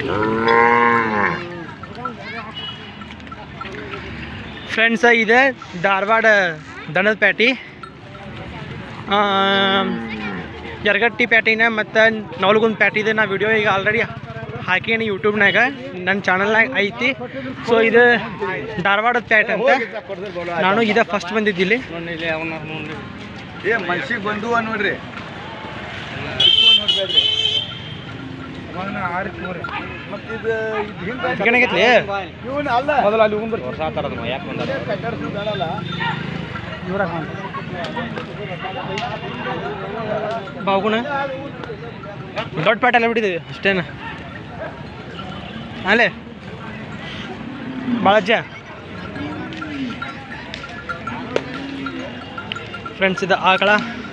friends ಇದೆ ಧಾರವಾಡ ದನದ patty Yaragatti ಪ್ಯಾಟಿನ ಮತ್ತು ನವಲಗುಂದ ಪ್ಯಾಟಿದೆ ನಾ ವಿಡಿಯೋ ಈಗ ಆಲ್ರೆಡಿ ಹಾಕೀನಿ ಯೂಟ್ಯೂಬ್ನಾಗ ನನ್ನ ಚಾನಲ್ನಾಗ ಐತಿ ಸೊ ಇದು ಧಾರವಾಡದ ಪ್ಯಾಟ್ ಅಂತ ನಾನು ಇದೇ ಫಸ್ಟ್ ಬಂದಿದ್ದಿಲ್ಲಿ ಏ ಮನ್ಸಿಗೆ ಬಂದು ನೋಡ್ರಿ ನೋಡ್ಬೇಡ್ರಿ ಮತ್ತೆ ಇದು ಇದು ಹಿಂಗೆ ಏನಾಗೈತ್ಲಿ ಇವನು ಅಲ್ಲ ಮೊದಲು ಅಲ್ಲಿ ಹೋಗ್ಬರ್ರಿ ಕಟ್ಟಡ್ಸು ಬೇಡಲ್ಲ ಬಾಗುಣ ದೊಡ್ಡ ಪ್ಯಾಟ್ ಎಲ್ಲ ಬಿಟ್ಟಿದ್ದೀವಿ ಅಷ್ಟೇನ ಅಲ್ಲೇ ಬಾಳಜ್ಜ ಫ್ರೆಂಡ್ಸ್ ಇದು ಆಕಳ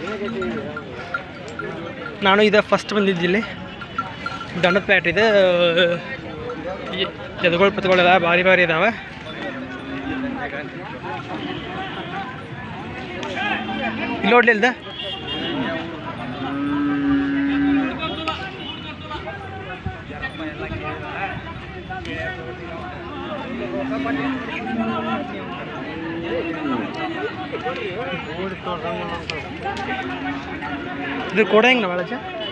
ನಾನು ಇದು ಫಸ್ಟ್ ಬಂದಿದ್ದಿಲ್ಲಿ ದನದ ಪ್ಯಾಟ್ ಇದೆ ಈ ಎದುಗಳು ಪತ್ಗಳೆಲ್ಲ ಭಾರಿ ಭಾರಿ ಇದಾವೆ ಇಲ್ಲಿ ನೋಡ್ಲಿ ಇಲ್ದ ಇದು ಕೊಡ ಹೆಂಗ್ ನಾವಳಜ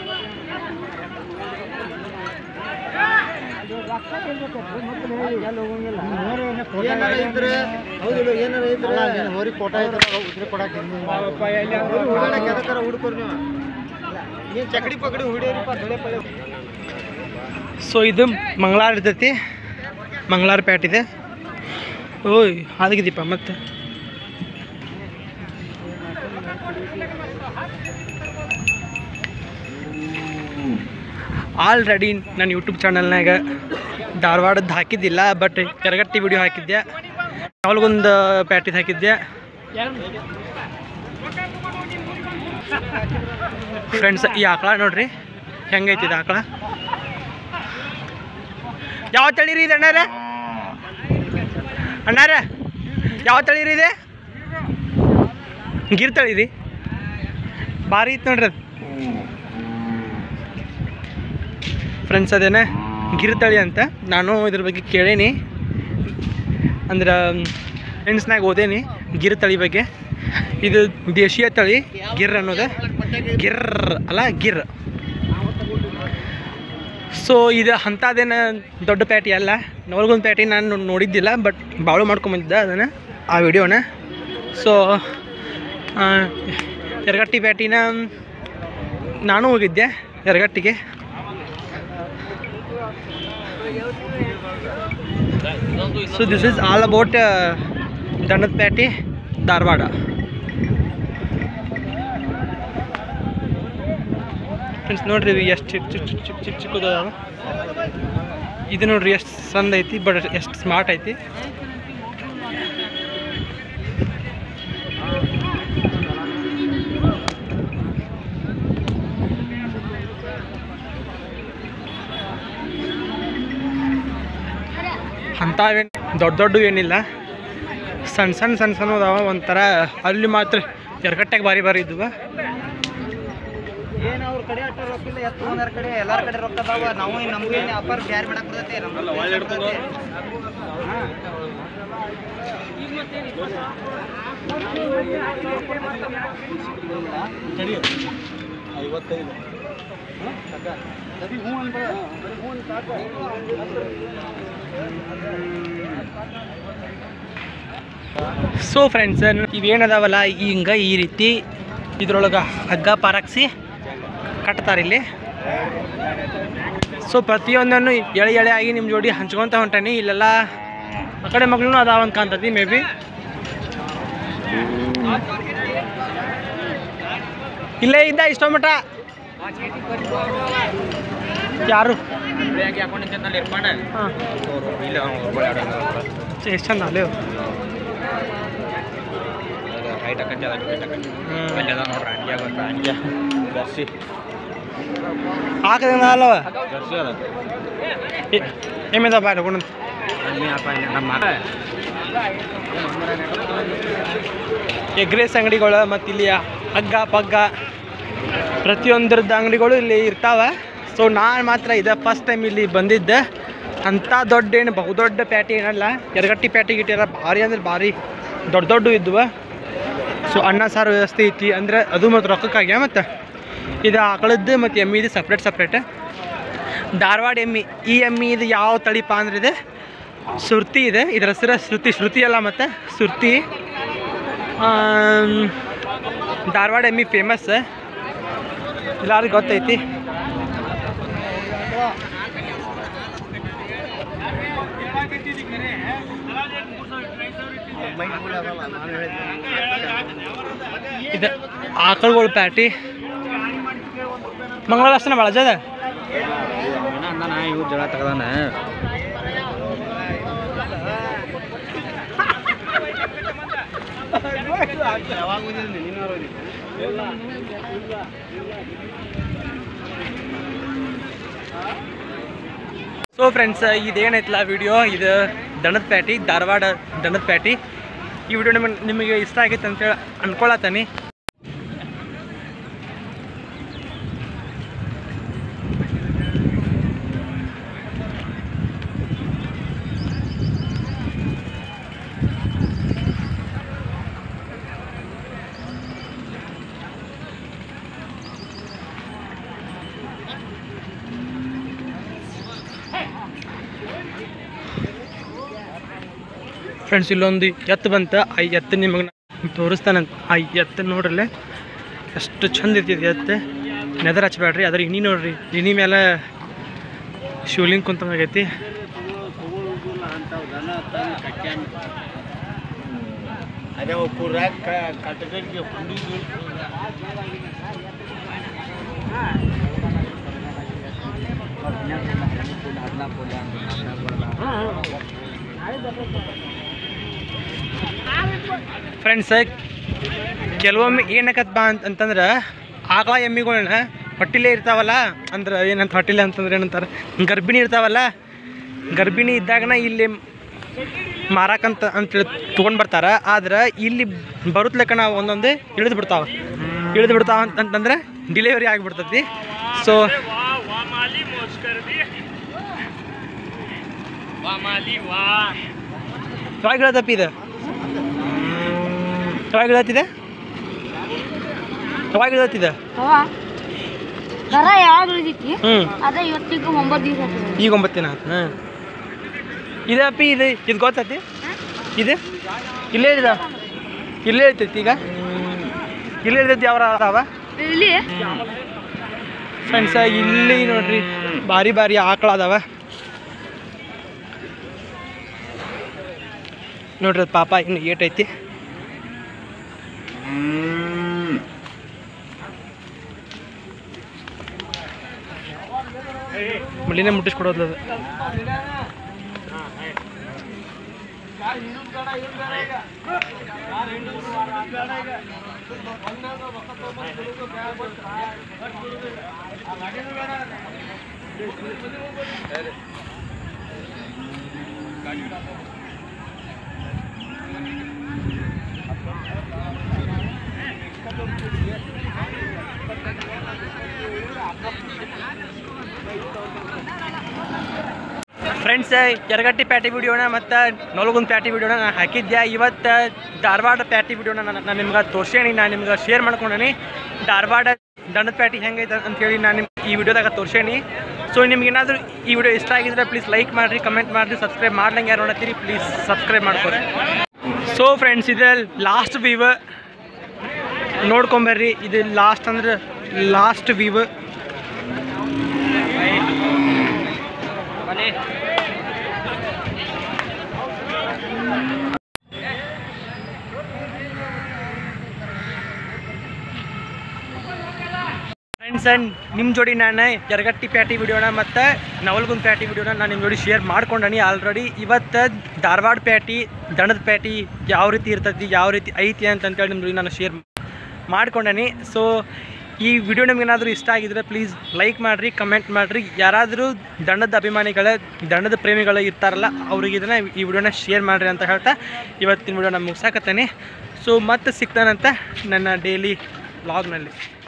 ಏನಾರ ಇದ್ರೆ ಹೌದಿಲ್ಲ ಏನಾರ ಇದ್ರೆ ಹೋರಿ ಕೋಟ ಇದ್ರೆ ಉದ್ರೆ ಕೊಡಕ್ಕೆ ಹುಡುಗಕ್ಕೆ ಎದಕ್ಕಾರ ಹುಡುಕರು ನೀವು ಏನು ಚಕಡಿ ಪಕಡಿ ಹುಡಿಯರಿಪ್ಪ ದೊಳೆ ಪಳೆ ಸೊ ಇದು ಮಂಗಳಾರ ಇರ್ತೈತಿ ಮಂಗಳಾರ ಪ್ಯಾಟ್ ಇದೆ ಓಯ್ ಹಾದಿಗಿದೀಪ ಮತ್ತೆ ಆಲ್ರೆಡಿ ನನ್ನ ಯೂಟ್ಯೂಬ್ ಚಾನಲ್ನಾಗ ಧಾರವಾಡದ್ದು ಹಾಕಿದ್ದಿಲ್ಲ ಬಟ್ ಎರಗಟ್ಟಿ ವಿಡಿಯೋ ಹಾಕಿದ್ದೆ ಅವಳಿಗೊಂದು ಪ್ಯಾಟಿದ್ ಹಾಕಿದ್ದೆ ಫ್ರೆಂಡ್ಸ್ ಈ ಆಕಳ ನೋಡ್ರಿ ಹೆಂಗೈತಿ ಇದು ಆಕಳ ಯಾವ ತಳಿ ರೀ ಇದು ಅಣ್ಣಾರ ಅಣ್ಣಾರ ಯಾವ ತಳಿ ರೀ ಇದೆ ಗಿರ್ ತಳಿ ರೀ ಭಾರಿ ಇತ್ತು ನೋಡ್ರಿ ಅದು ಫ್ರೆಂಡ್ಸ್ ಅದೇನ ಗಿರ್ ತಳಿ ಅಂತ ನಾನು ಇದ್ರ ಬಗ್ಗೆ ಕೇಳೀನಿ ಅಂದ್ರೆ ಫ್ರೆಂಡ್ಸ್ನಾಗ ಓದೇನಿ ಗಿರ್ ತಳಿ ಬಗ್ಗೆ ಇದು ದೇಶೀಯ ತಳಿ ಗಿರ್ ಅನ್ನೋದು ಗಿರ್ ಅಲ್ಲ ಗಿರ್ ಸೊ ಇದು ಅಂಥದ್ದೇನು ದೊಡ್ಡ ಪ್ಯಾಟಿ ಅಲ್ಲ ನವಲ್ಗೊಂದು ಪ್ಯಾಟಿ ನಾನು ನೋಡಿದ್ದಿಲ್ಲ ಬಟ್ ಬಾಳು ಮಾಡ್ಕೊಂಬಂದಿದ್ದೆ ಅದನ್ನು ಆ ವಿಡಿಯೋನ ಸೊ ಎರಗಟ್ಟಿ ಪ್ಯಾಟಿನ ನಾನು ಹೋಗಿದ್ದೆ ಎರಗಟ್ಟಿಗೆ so this is all about ದನದ ಪ್ಯಾಟಿ ಧಾರವಾಡ ಫ್ರೆಂಡ್ಸ್ ನೋಡ್ರಿ ಇವು ಎಷ್ಟು ಚಿಕ್ಕ ಚಿಕ್ಕ ಚಿಕ್ಕ ಚಿಕ್ಕ ಚಿಕ್ಕ ಚಿಕ್ಕದಾವ ಇದು ನೋಡ್ರಿ ಎಷ್ಟು ಸಣ್ಣ ಐತಿ ಬಟ್ ಎಷ್ಟು ಸ್ಮಾರ್ಟ್ ಐತಿ ಅಂಥವೇನು ದೊಡ್ಡ ದೊಡ್ಡ ಏನಿಲ್ಲ ಸಣ್ಣ ಸಣ್ಣ ಸಣ್ಣ ಸಣ್ಣ ಅದಾವ ಒಂಥರ ಅಲ್ಲಿ ಮಾತ್ರ ಎರಗಟ್ಟಾಗ ಭಾರಿ ಭಾರಿ ಇದ್ವು ಏನು ಅವ್ರ ಕಡೆ ಅಟ್ಟ ರೊಕ್ಕ ಇಲ್ಲ ಎತ್ತು ಒಂದರ ಕಡೆ ಎಲ್ಲಾರ ಕಡೆ ರೊಕ್ಕ ಅದಾವ ನಾವು ಏನು ನಮ್ಗೆ ಏನು ವ್ಯಾಪಾರ ಬ್ಯಾರೆ ಬಿಡಕ್ಕೆ ಬರ್ತೈತೆ ನಮ್ಗೆ ಐವತ್ತೈದು ಸರಿ ಹ್ಞೂ ಅನ್ಬೇಡ ಬರೀ ಹ್ಞೂ ಅನ್ ಸಾಕು ಸೊ ಫ್ರೆಂಡ್ಸ್ ಇವೇನದಾವಲ್ಲ ಹಿಂಗೆ ಈ ರೀತಿ ಇದ್ರೊಳಗೆ ಹಗ್ಗ ಪಾರಾಕ್ಸಿ ಕಟ್ತಾರೆ ಇಲ್ಲಿ ಸೊ ಪ್ರತಿಯೊಂದನ್ನು ಎಳೆ ಎಳೆ ಆಗಿ ನಿಮ್ಮ ಜೋಡಿ ಹಂಚ್ಕೊತ ಹೊಂಟಾನಿ ಇಲ್ಲೆಲ್ಲ ಆ ಕಡೆ ಮಗಳೂ ಅದಾವ ಅಂತ ಕಾಣ್ತತಿ ಮೇ ಬಿ ಇಲ್ಲೇ ಇದ್ದ ಇಷ್ಟೋ ಮಟ ಯಾರು ಹಾಂ ಎಷ್ಟು ಚಂದ ಅಲ್ಲೇ ಹಾಕದಿಂದ ಅಲ್ಲವ ಏಮಿದ ಬಾಯ್ ತಗೊಂಡು ಎಗ್ ರೈಸ್ ಅಂಗಡಿಗಳು ಮತ್ತು ಇಲ್ಲಿ ಹಗ್ಗ ಪಗ್ಗ ಪ್ರತಿಯೊಂದರದ್ದು ಅಂಗಡಿಗಳು ಇಲ್ಲಿ ಇರ್ತಾವ ಸೊ ನಾನು ಮಾತ್ರ ಇದೆ ಫಸ್ಟ್ ಟೈಮ್ ಇಲ್ಲಿ ಬಂದಿದ್ದೆ ಅಂಥ ದೊಡ್ಡ ಏನು ಬಹುದೊಡ್ಡ ಪ್ಯಾಟಿ ಏನಲ್ಲ ಎರಗಟ್ಟಿ ಪ್ಯಾಟಿ ಗಿಟ್ಟಿರ ಭಾರಿ ಅಂದ್ರೆ ಭಾರಿ ದೊಡ್ಡ ದೊಡ್ಡ ಇದ್ವು ಸೊ ಅನ್ನ ಸಾರು ವ್ಯವಸ್ಥೆ ಐತಿ ಅಂದ್ರೆ ಅದು ಮತ್ತು ರೊಕ್ಕಕ್ಕಾಗ್ಯ ಮತ್ತು ಇದು ಆಕಳದ್ದು ಮತ್ತು ಎಮ್ಮಿದು ಸಪ್ರೇಟ್ ಸಪ್ರೇಟ್ ಧಾರವಾಡ ಎಮ್ಮಿ ಈ ಎಮ್ಮಿ ಇದು ಯಾವ ತಳಿಪ ಅಂದ್ರೆ ಇದೆ ಸುರ್ತಿ ಇದೆ ಇದರ ಹೆಸರು ಶ್ರುತಿ ಶ್ರುತಿ ಅಲ್ಲ ಮತ್ತು ಸುರ್ತಿ ಆಮ್, ಧಾರವಾಡ ಎಮ್ಮಿ ಫೇಮಸ್ ಎಲ್ಲರಿಗೂ ಗೊತ್ತೈತಿ ಇದು ಆಕಳುಗಳ ಪ್ಯಾಟಿ ಮಂಗಳವಾರ ಅಷ್ಟೇ ಭಾಳ ಜದ ಇವು ಜಳ ತಗದಾನ ಸೊ ಫ್ರೆಂಡ್ಸ್ ಇದೇನೈತಲ್ಲ ವಿಡಿಯೋ ಇದು ದಣದ ಪ್ಯಾಟಿ ಧಾರವಾಡ ದಣದ ಪ್ಯಾಟಿ ಈ ವಿಡಿಯೋ ನಿಮಗೆ ನಿಮಗೆ ಇಷ್ಟ ಆಗೈತೆ ಅಂತೇಳಿ ಅನ್ಕೊಳತಾನೆ ಫ್ರೆಂಡ್ಸ್ ಇಲ್ಲೊಂದು ಎತ್ತು ಬಂತ ಆ ಎತ್ತು ನಿಮಗೆ ತೋರಿಸ್ತಾನಂತ ಆ ಎತ್ತು ನೋಡ್ರಲ್ಲೇ ಎಷ್ಟು ಚಂದ ಇರ್ತೈತಿ ಎತ್ತು ನೆದರ್ ಹಚ್ಬೇಡ್ರಿ ಅದ್ರ ಇನಿ ನೋಡ್ರಿ ಇನಿ ಮೇಲೆ ಶಿವಲಿಂಗ್ ಕುಂತಂಗೈತಿ ಅದೇ ಪೂರ ಕಟ್ಟಗಟ್ಟಿಗೆ ಹುಡುಗಿ ಫ್ರೆಂಡ್ಸ್ ಕೆಲವೊಮ್ಮೆ ಏನಕತ್ ಬಾ ಅಂತ ಅಂತಂದ್ರೆ ಆಕಳ ಎಮ್ಮಿಗಳನ್ನ ಹೊಟ್ಟಿಲೇ ಇರ್ತಾವಲ್ಲ ಅಂದ್ರೆ ಏನಂತ ಹೊಟ್ಟಿಲೆ ಅಂತಂದ್ರೆ ಏನಂತಾರೆ ಗರ್ಭಿಣಿ ಇರ್ತಾವಲ್ಲ ಗರ್ಭಿಣಿ ಇದ್ದಾಗನ ಇಲ್ಲಿ ಮಾರಾಕಂತ ಅಂತೇಳಿ ತೊಗೊಂಡು ಬರ್ತಾರೆ ಆದ್ರೆ ಇಲ್ಲಿ ಬರುತ್ತಲೆಕ್ಕ ನಾವು ಒಂದೊಂದು ಇಳಿದು ಬಿಡ್ತಾವೆ ಇಳಿದು ಬಿಡ್ತಾವ ಅಂತಂತಂದ್ರೆ ಡಿಲಿವರಿ ಆಗಿಬಿಡ್ತೈತಿ ಸೊ ಯಾವಾಗ ಇಳದಪ್ಪ ಇದು ಯಾವಾಗ ಇಳತ್ತಿದೆ ಯಾವಾಗ ಇಳತ್ತಿದೆ ಅವ ದರ ಯಾವಾಗ ಉಳಿದೈತಿ ಹ್ಞೂ ಅದ ಇವತ್ತಿಗೆ ಒಂಬತ್ತು ದಿವಸ ಆಯ್ತು ಈಗ ಒಂಬತ್ತಿನ ಹಾಂ ಇದಪ್ಪಿ ಇದು ಇದು ಗೊತ್ತೈತಿ ಇದು ಇಲ್ಲೇ ಇದ ಇಲ್ಲೇ ಇರ್ತೈತಿ ಈಗ ಇಲ್ಲೇ ಇರ್ತೈತಿ ಯಾವ ಅದಾವ ಇಲ್ಲಿ ಫ್ರೆಂಡ್ಸ ಇಲ್ಲಿ ನೋಡ್ರಿ ಭಾರಿ ಭಾರಿ ಆಕಳ ಅದಾವ ನೋಡ್ರಿ ಅದ್ ಪಾಪ ಇನ್ನು ಏಟೈತಿ ಮಳಿನೇ ಮುಟ್ಟಿಸ್ಕೊಡೋದು ಅದು ಫ್ರೆಂಡ್ಸ್ ಯರಗಟ್ಟಿ ಪ್ಯಾಟಿ ವಿಡಿಯೋನ ಮತ್ತು ನೊಲಗುಂದ್ ಪ್ಯಾಟಿ ವಿಡಿಯೋನ ನಾನು ಹಾಕಿದ್ದೆ ಇವತ್ತು ಧಾರವಾಡ ಪ್ಯಾಟಿ ವಿಡಿಯೋನ ನಾನು ನಾನು ನಿಮ್ಗೆ ತೋರ್ಸೇನಿ ನಾನು ನಿಮ್ಗೆ ಶೇರ್ ಮಾಡ್ಕೊಂಡೇನಿ ಧಾರವಾಡ ದಂಡದ ಪ್ಯಾಟಿ ಹೆಂಗೈತೆ ಅಂತೇಳಿ ನಾನು ನಿಮ್ಗೆ ಈ ವಿಡಿಯೋದಾಗ ತೋರ್ಸೇನಿ ಸೊ ನಿಮ್ಗೆ ಏನಾದರೂ ಈ ವಿಡಿಯೋ ಇಷ್ಟ ಆಗಿದ್ರೆ ಪ್ಲೀಸ್ ಲೈಕ್ ಮಾಡಿರಿ ಕಮೆಂಟ್ ಮಾಡಿರಿ ಸಬ್ಸ್ಕ್ರೈಬ್ ಮಾಡ್ದಂಗೆ ಯಾರು ನೋಡತ್ತೀರಿ ಪ್ಲೀಸ್ ಸಬ್ಸ್ಕ್ರೈಬ್ ಮಾಡ್ಕೊರಿ ಸೊ ಫ್ರೆಂಡ್ಸ್ ಇದು ಲಾಸ್ಟ್ ವೀವ್ ನೋಡ್ಕೊಂಬರ್ರಿ ಇದು ಲಾಸ್ಟ್ ಅಂದ್ರೆ ಲಾಸ್ಟ್ ವೀವ್ ಫ್ರೆಂಡ್ಸ್ ಆ್ಯಂಡ್ ನಿಮ್ಮ ಜೋಡಿ ನಾನು ಯರಗಟ್ಟಿ ಪ್ಯಾಟಿ ವಿಡಿಯೋನ ಮತ್ತು ನವಲ್ಗುಂದ್ ಪ್ಯಾಟಿ ವಿಡಿಯೋನ ನಾನು ನಿಮ್ಮ ಜೋಡಿ ಶೇರ್ ಮಾಡ್ಕೊಂಡನಿ ಆಲ್ರೆಡಿ ಇವತ್ತು ಧಾರವಾಡ ಪ್ಯಾಟಿ ದಣದ ಪ್ಯಾಟಿ ಯಾವ ರೀತಿ ಇರ್ತೈತಿ ಯಾವ ರೀತಿ ಐತಿ ಅಂತಂತೇಳಿ ನಿಮ್ಮ ಜೋಡಿ ನಾನು ಶೇರ್ ಮಾಡ್ಕೊಂಡನಿ ಸೊ ಈ ವಿಡಿಯೋ ನಿಮ್ಗೇನಾದರೂ ಇಷ್ಟ ಆಗಿದ್ರೆ ಪ್ಲೀಸ್ ಲೈಕ್ ಮಾಡಿರಿ ಕಮೆಂಟ್ ಮಾಡಿರಿ ಯಾರಾದರೂ ದಂಡದ ಅಭಿಮಾನಿಗಳ ದಂಡದ ಪ್ರೇಮಿಗಳು ಇರ್ತಾರಲ್ಲ ಅವ್ರಿಗೆ ಇದನ್ನು ಈ ವಿಡಿಯೋನ ಶೇರ್ ಮಾಡಿರಿ ಅಂತ ಹೇಳ್ತಾ ಇವತ್ತಿನ ವಿಡಿಯೋನ ಮುಗಿಸಾಕತ್ತೇನೆ ಸೊ ಮತ್ತೆ ಸಿಗ್ತಾನಂತ ನನ್ನ ಡೈಲಿ ವ್ಲಾಗ್ನಲ್ಲಿ